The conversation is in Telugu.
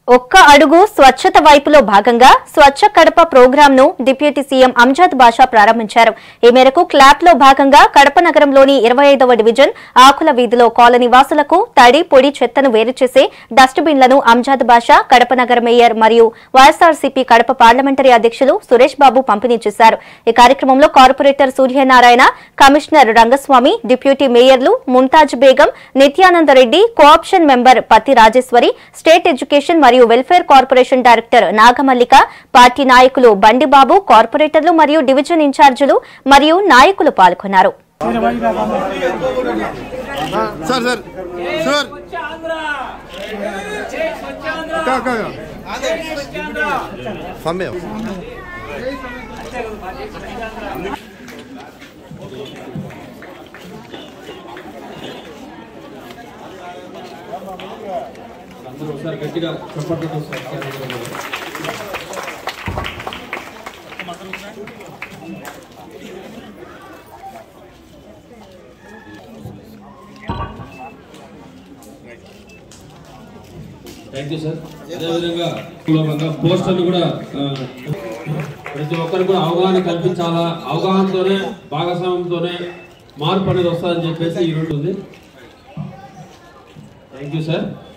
ఒక్క అడుగు స్వచ్ఛత వైపులో భాగంగా స్వచ్ఛ కడప ప్రోగ్రాం ను డిప్యూటీ సీఎం అంజద్ బాషా ప్రారంభించారు ఈ మేరకు క్లాప్ లో భాగంగా కడప నగరంలోని ఇరవై ఐదవ డివిజన్ ఆకుల వీధిలో కాలనీ వాసులకు తడి పొడి చెత్తను వేరు చేసే డస్ట్బిన్లను అంజద్ బాషా కడప నగర మేయర్ మరియు వైఎస్ఆర్సీపీ కడప పార్లమెంటరీ అధ్యక్షులు సురేష్ బాబు పంపిణీ చేశారు ఈ కార్యక్రమంలో corporator Suryanarayana commissioner Rangaswamy deputy మేయర్లు Mumtaz Begum Nityananda Reddy cooption member Patti Rajeswari state education మరియు welfare corporation director Nagamallika party నాయకులు బండిబాబు కార్పొరేటర్లు మరియు డివిజన్ ఇన్ఛార్జీలు మరియు నాయకులు పాల్గొన్నారు సార్ సార్ సార్ అక్క, అక్క, అక్క. పంపే అందరూ ఒకసారి గట్టిగా చప్పట్లతో సత్కారం థ్యాంక్ యూ సార్ అదేవిధంగా సులభంగా పోస్టర్లు కూడా ఆ, ప్రతి ఒక్కరికి కూడా అవగాహన కల్పించాలా అవగాహనతోనే భాగస్వామ్యంతోనే మార్పు అనేది వస్తుందని చెప్పేసి ఈ రోజు ఉంది థ్యాంక్ యూ సార్